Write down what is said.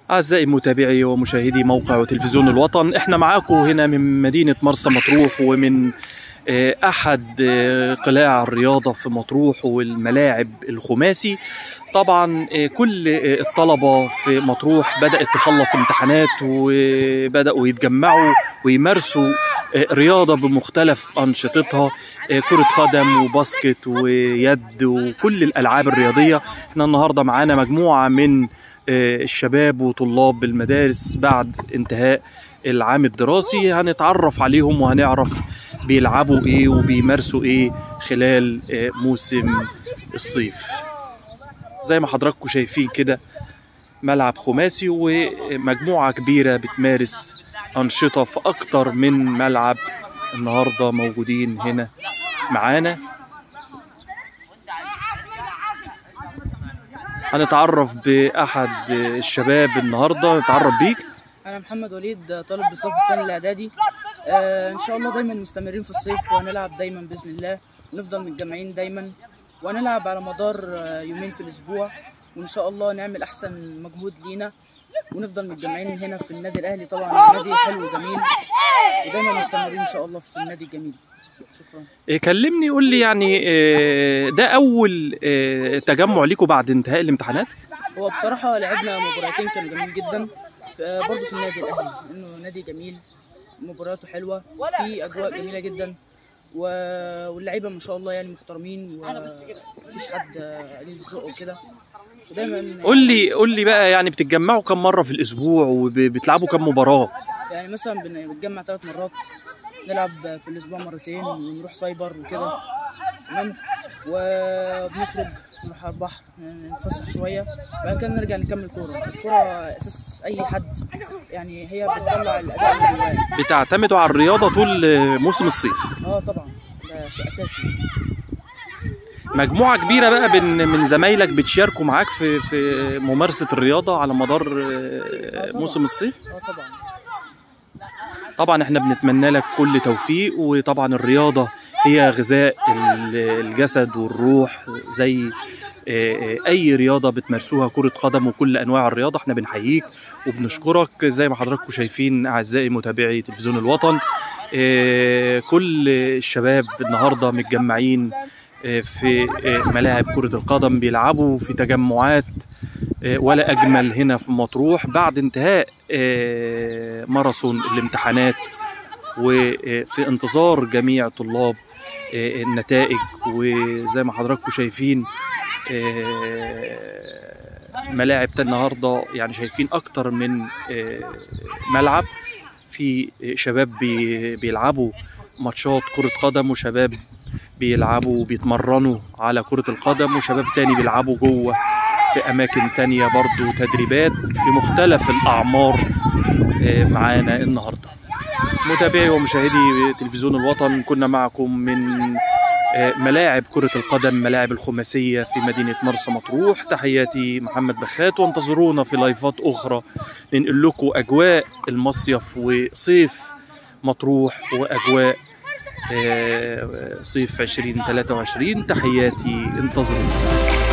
أعزائي متابعي ومشاهدي موقع وتلفزيون الوطن احنا معاكم هنا من مدينة مرسى مطروح ومن آه، أحد آه، قلاع الرياضة في مطروح والملاعب الخماسي طبعا آه، كل آه، الطلبة في مطروح بدأت تخلص امتحانات وبدأوا يتجمعوا ويمارسوا آه، رياضة بمختلف أنشطتها آه، كرة قدم وباسكت ويد وكل الألعاب الرياضية احنا النهاردة معانا مجموعة من آه، الشباب وطلاب المدارس بعد انتهاء العام الدراسي هنتعرف عليهم وهنعرف بيلعبوا ايه وبيمارسوا ايه خلال آه، موسم الصيف زي ما حضراتكم شايفين كده ملعب خماسي ومجموعة كبيرة بتمارس أنشطة في أكتر من ملعب النهاردة موجودين هنا معانا هنتعرف بأحد الشباب النهاردة نتعرف بيك انا محمد وليد طالب بالصف الثاني الاعدادي آه ان شاء الله دايما مستمرين في الصيف وهنلعب دايما باذن الله ونفضل متجمعين دايما وهنلعب على مدار آه، يومين في الاسبوع وان شاء الله نعمل احسن مجهود لينا ونفضل متجمعين هنا في النادي الاهلي طبعا النادي حلو وجميل ودايما مستمرين ان شاء الله في النادي الجميل شكرا إيه، كلمني قول لي يعني إيه، ده أول إيه، تجمع ليكم بعد انتهاء الامتحانات هو بصراحة لعبنا مباراتين كانوا جميل جدا في- برضه في النادي الأهلي إنه نادي جميل مباراته حلوة في أجواء جميلة جدا و- واللعيبة ما شاء الله يعني محترمين ومفيش حد قليل الذوق وكده ودايما قول لي قول لي بقى يعني بتتجمعوا كم مرة في الأسبوع وبتلعبوا كم مباراة يعني مثلا بن- بنتجمع ثلاث مرات نلعب في الأسبوع مرتين ونروح سايبر وكده تمام وبنخرج نروح على البحر نتفسح شوية بعد كده نرجع نكمل كورة الكورة أساس أي حد يعني هي بتطلع الأداء اللي جواك بتعتمدوا على الرياضة طول موسم الصيف اه طبعا ده شيء أساسي مجموعة كبيرة بقى من من زمايلك بتشاركوا معاك في في ممارسة الرياضة على مدار آه، طبعاً. موسم الصيف اه طبعا طبعا احنا بنتمنى لك كل توفيق وطبعا الرياضة هي غذاء ال- الجسد والروح زي آه، آه، اي رياضة بتمارسوها كرة قدم وكل انواع الرياضة احنا بنحييك وبنشكرك زي ما حضراتكم شايفين اعزائي متابعي تلفزيون الوطن آه، كل الشباب النهاردة متجمعين آه، في آه، ملاعب كرة القدم بيلعبوا في تجمعات آه، ولا أجمل هنا في مطروح بعد انتهاء آه، ماراثون الامتحانات وفي انتظار جميع طلاب آه، النتائج وزي ما حضراتكم شايفين آه، ملاعب النهارده يعني شايفين أكتر من آه، ملعب في شباب بي- بيلعبوا ماتشات كرة قدم وشباب بيلعبوا وبيتمرنوا على كرة القدم وشباب تاني بيلعبوا جوه في أماكن تانية برضو تدريبات في مختلف الأعمار آه، معانا النهاردة متابعي ومشاهدي تلفزيون الوطن كنا معكم من آه، ملاعب كرة القدم ملاعب الخماسية في مدينة مرسى مطروح تحياتي محمد بخات وانتظرونا في لايفات أخرى ننقل لكم أجواء المصيف وصيف مطروح وأجواء آه، صيف 2023 تحياتي انتظرونا